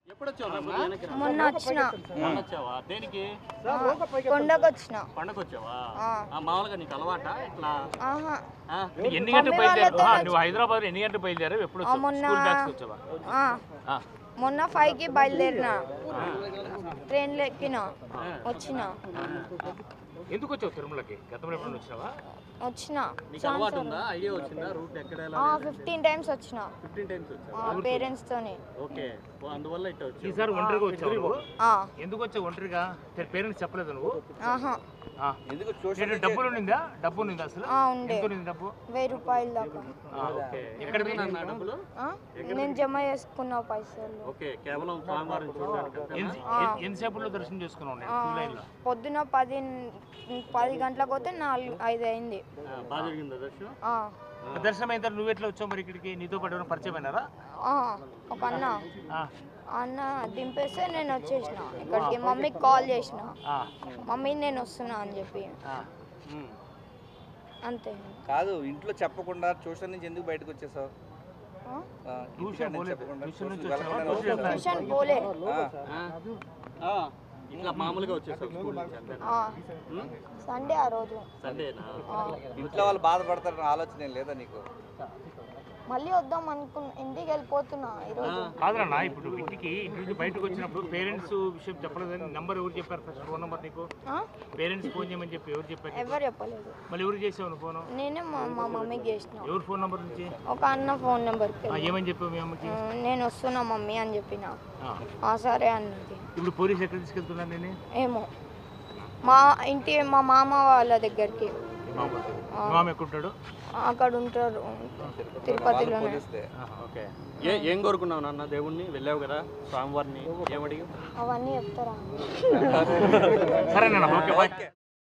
ఎప్పుడు వచ్చావు మొన్న వచ్చిన మొన్న వచ్చావా దేనికి కొండకు వచ్చిన పండగ వచ్చావా ఆ. ఆ, మామూలుగా నీకు అలవాటా ఇట్లా ఆహా ఆ? ఎన్ని గంటలకు మమ్మీ బయలుదేరావు వాళ్ళతో ఆ, నువ్వు హైదరాబాద్ ఎన్ని గంటలకు బయలుదేరావు ఎప్పుడు ఆ, వచ్చావు మొన్న స్కూల్ బ్యాగ్స్ వచ్చావా ఆ, ఆ. మొన్న ఫైవ్ కి బయలుదేరిన ట్రైన్లో ఎక్కిన వచ్చిన ఎందుకు వచ్చావు తిరుమలకి గతంలో ఎప్పుడు వచ్చినావా వచ్చిన నీకు అలవాటు ఉందా ఐడియా వచ్చిందా రూట్ ఎక్కడ ఎలా ఫిఫ్టీన్ టైమ్స్ వచ్చిన ఫిఫ్టీన్ టైమ్స్ వచ్చావా పేరెంట్స్ తోని ఓకే ఓ, అందువల్ల ఇట్లా వచ్చావు ఈసారి ఒంటరిగా వచ్చావు నువ్వు ఆ, ఎందుకు వచ్చావు ఒంటరిగా పేరెంట్స్ చెప్పలేదు నువ్వు ఆహా ఆ. ఏంటి, డబ్బులు ఉండిందా డబ్బు ఉండిందా అసలు ఆ, ఉండే ఎంత ఉంది డబ్బు వెయ్యి రూపాయల దాకా ఆ. ఓకే ఎక్కడ ఎక్కడ అన్న డబ్బులు ఆ, నేను జమ చేసుకున్న పైసలు ఓకే కేవలం స్వామివారిని చూడడానికి అంతేనా? ఎన్ని- ఎన్ని- ఎంతసేపులో దర్శనం చేసుకున్నావు నేను ఆ, క్యూ లైన్లో పొద్దున పది పది గంటలకు పోతే నాలుగు ఐదు అయింది ఆ, బాగా జరిగిందా దర్శనం ఆ, దర్శనం అయిన తర్వాత నువ్వు ఎట్లా వచ్చావు మరి ఇక్కడికి నీతో పాటు ఎవరైనా పరిచయం అయినారా ఆ, ఒక అన్న ఆ. అన్న దింపేస్తే నేను వచ్చేసిన ఇక్కడికి మమ్మీకి కాల్ చేసిన ఆ. మమ్మీ నేను వస్తున్నా అని చెప్పి ఆ. ఉమ్. అంతే కాదు ఇంట్లో చెప్పకుండా ట్యూషన్ నుంచి ఎందుకు బయటకు వచ్చేసావు ఆ? ఆ, ట్యూషన్ ఇంటికాడ నుంచి పోలేదు. చెప్పకుండా ట్యూషన్ నుంచి ట్యూషన్ వచ్చావా? వెళ్ళకుండా ట్యూషన్ వచ్చేసావు. ట్యూషన్ పోలే ఆ, ఆ? ఆ, ఇట్లా మామూలుగా వచ్చేసావు స్కూల్ నుంచి అంతేనా ఆ, సండే ఆ రోజు సండేనా ఆ, ఇంట్లో వాళ్ళు బాధపడతారన్న ఆలోచన ఏం లేదా నీకు మళ్ళీ వద్దాం అనుకున్నా ఇంటికి వెళ్ళిపోతున్నా ఈరోజు కాదురన్న ఇప్పుడు ఇంటికి ఇంటి నుంచి బయటకు వచ్చినప్పుడు పేరెంట్స్ విషయం చెప్పలేదని నంబర్ ఎవరు చెప్పారు ఫస్ట్ ఫోన్ నెంబర్ నీకు ఆ? పేరెంట్స్ ఫోన్ చేయమని చెప్పి ఎవరు చెప్పారు నీకు? ఎవరు చెప్పలేదు మళ్ళీ ఎవరు చేసావు నువ్వు ఫోన్ నేనే మా మా మమ్మీకి చేసిన ఎవరు ఫోన్ నెంబర్ నుంచి ఒక అన్న ఫోన్ నెంబర్కి ఆ, ఏమని చెప్పావు మీ అమ్మకి నేను వస్తున్నా మమ్మీ అని చెప్పిన ఆ. ఆ సరే అన్నది ఇప్పుడు పోలీస్ ఎక్కడ తీసుకెళ్తున్నాను నేను ఏమో మా ఇంటి మా మామ వాళ్ళ దగ్గరికి మీ మామ మీ మామ ఎక్కడుంటాడు అక్కడ ఉంటారు తిరుపతిలోనే పోలిస్తే ఓకే ఏ ఏం కోరుకున్నావు నాన్న దేవుణ్ణి వెళ్ళావు కదా స్వామివారిని ఏమడిగి అవన్నీ చెప్తారా సరేనన్నా ఓకే బాయ్